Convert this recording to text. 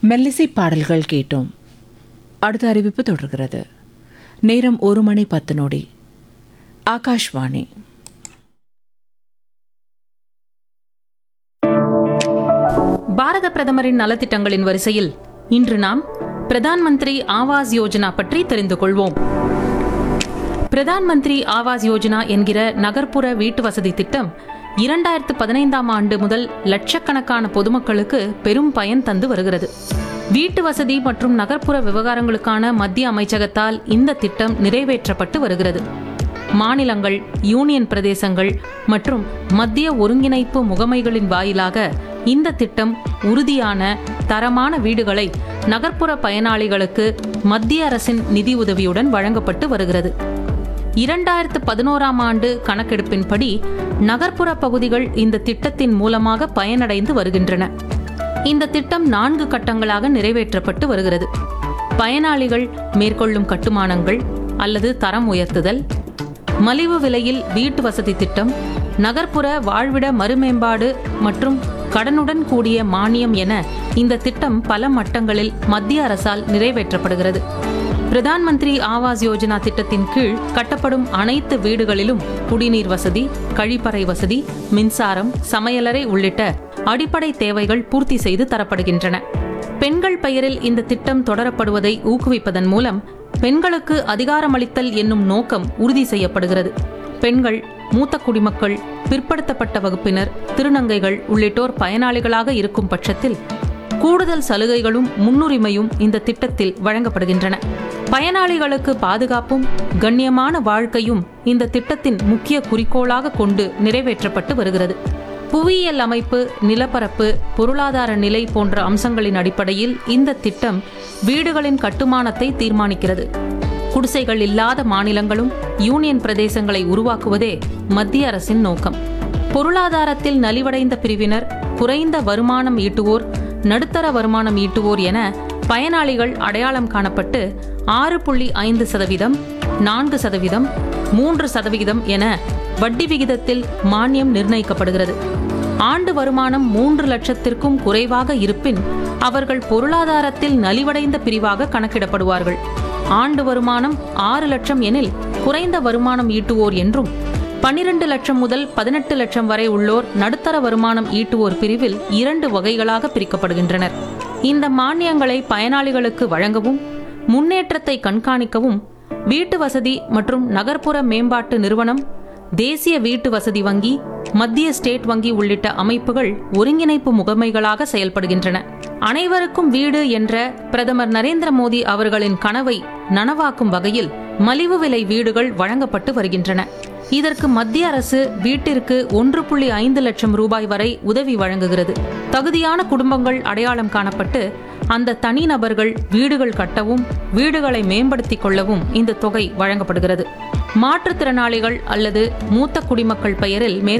மெல்லிசை பாடல்கள் கேட்டோம் அடுத்த அறிவிப்பு தொடர்கிறது நேரம் ஒரு மணி பத்து நொடி ஆகாஷ்வாணி பாரத பிரதமரின் நலத்திட்டங்களின் வரிசையில் இன்று நாம் பிரதான் மந்திரி ஆவாஸ் யோஜனா பற்றி தெரிந்து கொள்வோம் பிரதான் மந்திரி ஆவாஸ் யோஜனா என்கிற நகர்ப்புற வீட்டு வசதி திட்டம் இரண்டாயிரத்து பதினைந்தாம் ஆண்டு முதல் லட்சக்கணக்கான பொதுமக்களுக்கு பெரும் பயன் தந்து வருகிறது வீட்டு வசதி மற்றும் நகர்ப்புற விவகாரங்களுக்கான மத்திய அமைச்சகத்தால் இந்த திட்டம் நிறைவேற்றப்பட்டு வருகிறது மாநிலங்கள் யூனியன் பிரதேசங்கள் மற்றும் மத்திய ஒருங்கிணைப்பு முகமைகளின் வாயிலாக இந்த திட்டம் உறுதியான தரமான வீடுகளை நகர்ப்புற பயனாளிகளுக்கு மத்திய அரசின் நிதி உதவியுடன் வழங்கப்பட்டு வருகிறது இரண்டாயிரத்து பதினோராம் ஆண்டு கணக்கெடுப்பின்படி நகர்ப்புற பகுதிகள் இந்த திட்டத்தின் மூலமாக பயனடைந்து வருகின்றன இந்த திட்டம் நான்கு கட்டங்களாக நிறைவேற்றப்பட்டு வருகிறது பயனாளிகள் மேற்கொள்ளும் கட்டுமானங்கள் அல்லது தரம் உயர்த்துதல் மலிவு விலையில் வீட்டு வசதி திட்டம் நகர்ப்புற வாழ்விட மறுமேம்பாடு மற்றும் கடனுடன் கூடிய மானியம் என இந்த திட்டம் பல மட்டங்களில் மத்திய அரசால் நிறைவேற்றப்படுகிறது பிரதான் மந்திரி ஆவாஸ் யோஜனா திட்டத்தின் கீழ் கட்டப்படும் அனைத்து வீடுகளிலும் குடிநீர் வசதி கழிப்பறை வசதி மின்சாரம் சமையலறை உள்ளிட்ட அடிப்படை தேவைகள் பூர்த்தி செய்து தரப்படுகின்றன பெண்கள் பெயரில் இந்த திட்டம் தொடரப்படுவதை ஊக்குவிப்பதன் மூலம் பெண்களுக்கு அதிகாரமளித்தல் என்னும் நோக்கம் உறுதி செய்யப்படுகிறது பெண்கள் மூத்த குடிமக்கள் பிற்படுத்தப்பட்ட வகுப்பினர் திருநங்கைகள் உள்ளிட்டோர் பயனாளிகளாக இருக்கும் பட்சத்தில் கூடுதல் சலுகைகளும் முன்னுரிமையும் இந்த திட்டத்தில் வழங்கப்படுகின்றன பயனாளிகளுக்கு பாதுகாப்பும் கண்ணியமான வாழ்க்கையும் இந்த திட்டத்தின் முக்கிய குறிக்கோளாக கொண்டு நிறைவேற்றப்பட்டு வருகிறது புவியியல் அமைப்பு நிலப்பரப்பு பொருளாதார நிலை போன்ற அம்சங்களின் அடிப்படையில் இந்த திட்டம் வீடுகளின் கட்டுமானத்தை தீர்மானிக்கிறது குடிசைகள் இல்லாத மாநிலங்களும் யூனியன் பிரதேசங்களை உருவாக்குவதே மத்திய அரசின் நோக்கம் பொருளாதாரத்தில் நலிவடைந்த பிரிவினர் குறைந்த வருமானம் ஈட்டுவோர் நடுத்தர வருமானம் ஈட்டுவோர் என பயனாளிகள் அடையாளம் காணப்பட்டு ஆறு புள்ளி ஐந்து சதவீதம் நான்கு சதவீதம் மூன்று சதவிகிதம் என வட்டி விகிதத்தில் மானியம் நிர்ணயிக்கப்படுகிறது ஆண்டு வருமானம் மூன்று லட்சத்திற்கும் குறைவாக இருப்பின் அவர்கள் பொருளாதாரத்தில் நலிவடைந்த பிரிவாக கணக்கிடப்படுவார்கள் ஆண்டு வருமானம் ஆறு லட்சம் எனில் குறைந்த வருமானம் ஈட்டுவோர் என்றும் பனிரெண்டு லட்சம் முதல் பதினெட்டு லட்சம் வரை உள்ளோர் நடுத்தர வருமானம் ஈட்டுவோர் பிரிவில் இரண்டு வகைகளாக பிரிக்கப்படுகின்றனர் இந்த மானியங்களை பயனாளிகளுக்கு வழங்கவும் முன்னேற்றத்தை கண்காணிக்கவும் வீட்டு வசதி மற்றும் நகர்ப்புற மேம்பாட்டு நிறுவனம் தேசிய வீட்டு வசதி வங்கி மத்திய ஸ்டேட் வங்கி உள்ளிட்ட அமைப்புகள் ஒருங்கிணைப்பு முகமைகளாக செயல்படுகின்றன அனைவருக்கும் வீடு என்ற பிரதமர் நரேந்திர மோடி அவர்களின் கனவை நனவாக்கும் வகையில் மலிவு விலை வீடுகள் வழங்கப்பட்டு வருகின்றன இதற்கு மத்திய அரசு வீட்டிற்கு ஒன்று புள்ளி ஐந்து லட்சம் ரூபாய் வரை உதவி வழங்குகிறது தகுதியான குடும்பங்கள் அடையாளம் காணப்பட்டு அந்த தனிநபர்கள் வீடுகள் கட்டவும் வீடுகளை மேம்படுத்திக் கொள்ளவும் இந்த தொகை வழங்கப்படுகிறது மாற்றுத்திறனாளிகள் அல்லது மூத்த குடிமக்கள் பெயரில் மேற்